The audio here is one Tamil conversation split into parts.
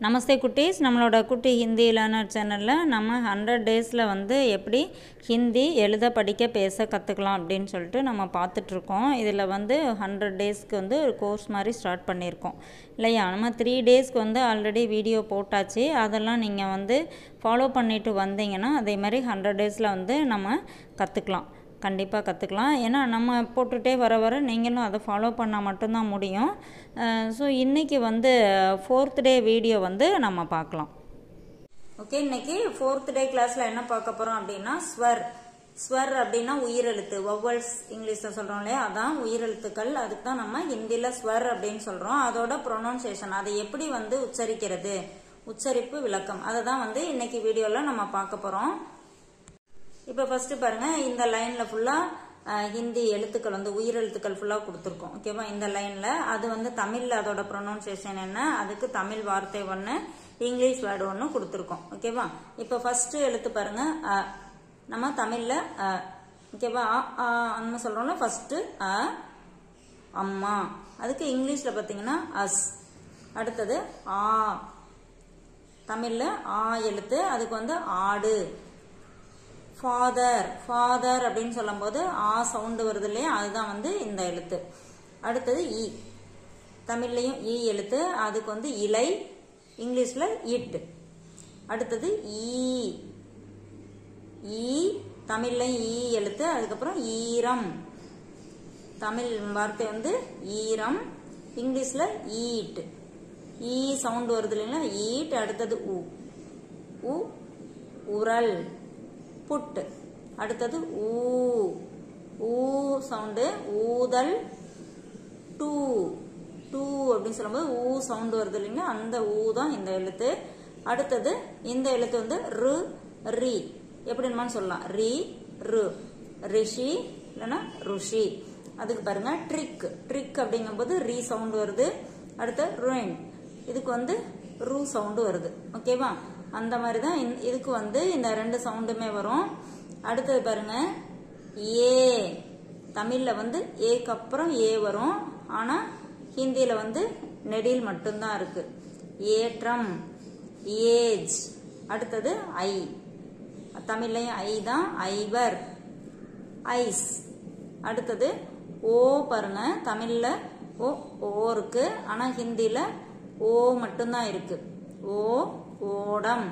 நமஸ்தே குட்டீஸ் நம்மளோட குட்டி ஹிந்தி லேர்னர் சேனலில் நம்ம ஹண்ட்ரட் டேஸில் வந்து எப்படி ஹிந்தி எழுத படிக்க பேச கற்றுக்கலாம் அப்படின்னு சொல்லிட்டு நம்ம பார்த்துட்ருக்கோம் இதில் வந்து ஹண்ட்ரட் டேஸ்க்கு வந்து ஒரு கோர்ஸ் மாதிரி ஸ்டார்ட் பண்ணியிருக்கோம் இல்லையா நம்ம த்ரீ டேஸ்க்கு வந்து ஆல்ரெடி வீடியோ போட்டாச்சு அதெல்லாம் நீங்கள் வந்து ஃபாலோ பண்ணிட்டு வந்தீங்கன்னா அதே மாதிரி ஹண்ட்ரட் டேஸில் வந்து நம்ம கற்றுக்கலாம் கண்டிப்பாக கற்றுக்கலாம் ஏன்னா நம்ம போட்டுகிட்டே வர வர நீங்களும் அதை ஃபாலோ பண்ணால் மட்டும்தான் முடியும் ஸோ இன்றைக்கி வந்து ஃபோர்த் டே வீடியோ வந்து நம்ம பார்க்கலாம் ஓகே இன்னைக்கு ஃபோர்த் டே கிளாஸில் என்ன பார்க்க போகிறோம் அப்படின்னா ஸ்வர் ஸ்வர் அப்படின்னா உயிரெழுத்து வவ்வல்ஸ் இங்கிலீஷில் சொல்கிறோம் இல்லையா அதான் உயிரெழுத்துக்கள் அதுக்கு தான் நம்ம ஹிந்தியில் ஸ்வர் அப்படின்னு சொல்கிறோம் அதோட ப்ரொனவுன்சியேஷன் அதை எப்படி வந்து உச்சரிக்கிறது உச்சரிப்பு விளக்கம் அதை தான் வந்து இன்னைக்கு வீடியோவில் நம்ம பார்க்க போகிறோம் இப்போ ஃபர்ஸ்ட் பாருங்க இந்த லைன்ல ஃபுல்லா ஹிந்தி எழுத்துக்கள் வந்து உயிரெழுத்துக்கள் ஃபுல்லாக கொடுத்துருக்கோம் ஓகேவா இந்த லைனில் அது வந்து தமிழில் அதோட ப்ரொனவுன்சியேஷன் என்ன அதுக்கு தமிழ் வார்த்தை ஒன்று இங்கிலீஷ் வேர்டு ஒன்று கொடுத்துருக்கோம் ஓகேவா இப்போ ஃபர்ஸ்ட் எழுத்து பாருங்க அ நம்ம தமிழில் அ ஓகேவா நம்ம சொல்கிறோம்ல ஃபர்ஸ்ட் அ அம்மா அதுக்கு இங்கிலீஷில் பார்த்தீங்கன்னா அஸ் அடுத்தது ஆ தமிழில் ஆ எழுத்து அதுக்கு வந்து ஆடு ஃபாதர் ஃபாதர் அப்படின்னு சொல்லும்போது ஆ சவுண்டு வருது இல்லையா அதுதான் வந்து இந்த எழுத்து அடுத்தது இ தமிழ்லையும் இ எழுத்து அதுக்கு வந்து இலை இங்கிலீஷில் இட் அடுத்தது ஈ ஈ தமிழ்லையும் ஈ எழுத்து அதுக்கப்புறம் ஈரம் தமிழ் வார்த்தை வந்து ஈரம் இங்கிலீஷில் ஈட் ஈ சவுண்டு வருது இல்லைங்களா ஈட் அடுத்தது உ உ உரல் புட் அடுத்தது ஊ ஊ சவுண்டு ஊதல் டூ டூ அப்படின்னு சொல்லும்போது ஊ சவுண்டு வருது இல்லைங்க அந்த ஊ தான் இந்த எழுத்து அடுத்தது இந்த எழுத்து வந்து ரு ரி எப்படின்னு சொல்லலாம் ரி ரு ரிஷி இல்லைன்னா ருஷி அதுக்கு பாருங்க ட்ரிக் ட்ரிக் அப்படிங்கும்போது ரீ சவுண்டு வருது அடுத்து ருயின் இதுக்கு வந்து ரூ சவுண்டு வருது ஓகேவா அந்த மாதிரி தான் இதுக்கு வந்து இந்த ரெண்டு சவுண்டுமே வரும் அடுத்தது பாருங்க ஏ தமிழில் வந்து ஏக்கு அப்புறம் ஏ வரும் ஆனால் ஹிந்தியில் வந்து நெடில் மட்டும்தான் இருக்கு ஏற்றம் ஏஜ் அடுத்தது ஐ தமிழ்லையும் ஐ தான் ஐவர் ஐஸ் அடுத்தது ஓ பாருங்க தமிழில் ஓ ஓ இருக்கு ஆனால் ஹிந்தியில் ஓ மட்டும்தான் இருக்கு ஓ ஓடம்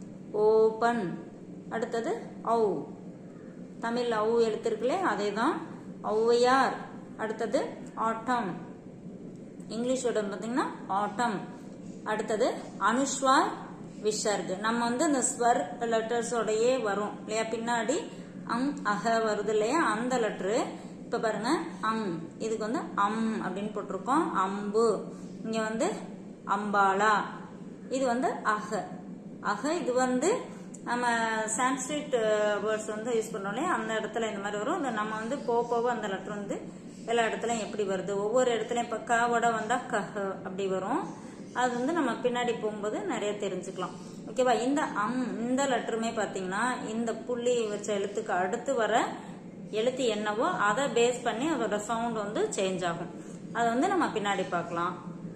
ஓபன் அடுத்தது ஔ தமிழ் ஔ எழுத்து இருக்குல்லே அதே தான் ஔவையார் அடுத்தது ஆட்டம் இங்கிலீஷோட பார்த்தீங்கன்னா ஆட்டம் அடுத்தது அனுஸ்வார் விசர்க் நம்ம வந்து இந்த ஸ்வர் லெட்டர்ஸோடயே வரும் இல்லையா பின்னாடி அங் அக வருது இல்லையா அந்த லெட்ரு இப்ப பாருங்க அங் இதுக்கு வந்து அம் அப்படின்னு போட்டிருக்கோம் அம்பு இங்க வந்து அம்பாலா இது வந்து அக அக இது வந்து நம்ம சான்ஸ்கிரிட் வேர்ட்ஸ் வந்து யூஸ் பண்ணோம் இல்லையா அந்த இடத்துல இந்த மாதிரி வரும் நம்ம வந்து போக போக அந்த லெட்டர் வந்து எல்லா இடத்துலையும் எப்படி வருது ஒவ்வொரு இடத்துலையும் இப்போ காவோட வந்தால் கஹ அப்படி வரும் அது வந்து நம்ம பின்னாடி போகும்போது நிறைய தெரிஞ்சுக்கலாம் ஓகேவா இந்த அம் இந்த லெட்டருமே பார்த்தீங்கன்னா இந்த புள்ளி வச்ச எழுத்துக்கு அடுத்து வர எழுத்து என்னவோ அதை பேஸ் பண்ணி அதோட சவுண்ட் வந்து சேஞ்ச் ஆகும் அதை வந்து நம்ம பின்னாடி பார்க்கலாம்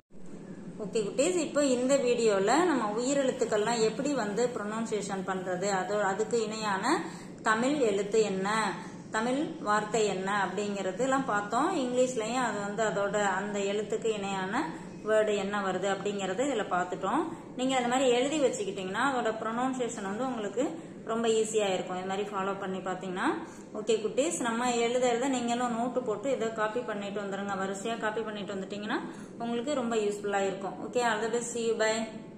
ஓகே குட்டீஸ் இப்போ இந்த வீடியோவில் நம்ம உயிரெழுத்துக்கள்லாம் எப்படி வந்து ப்ரொனவுன்சியேஷன் பண்ணுறது அதோ அதுக்கு இணையான தமிழ் எழுத்து என்ன தமிழ் வார்த்தை என்ன அப்படிங்கிறது எல்லாம் பார்த்தோம் இங்கிலீஷ்லையும் அது வந்து அதோட அந்த எழுத்துக்கு இணையான வேர்டு என்ன வருது அப்படிங்கறது இதில் பார்த்துட்டோம் நீங்கள் அந்த மாதிரி எழுதி வச்சுக்கிட்டிங்கன்னா அதோட ப்ரொனவுன்சியேஷன் வந்து உங்களுக்கு ரொம்ப ஈஸியாக இருக்கும் இது மாதிரி ஃபாலோ பண்ணி பார்த்தீங்கன்னா ஓகே குட்டீஸ் நம்ம எழுத எழுத நீங்களும் நோட்டு போட்டு இதை காப்பி பண்ணிட்டு வந்துருங்க வரிசையாக காப்பி பண்ணிட்டு வந்துட்டீங்கன்னா உங்களுக்கு ரொம்ப யூஸ்ஃபுல்லாக இருக்கும் okay all the best see you by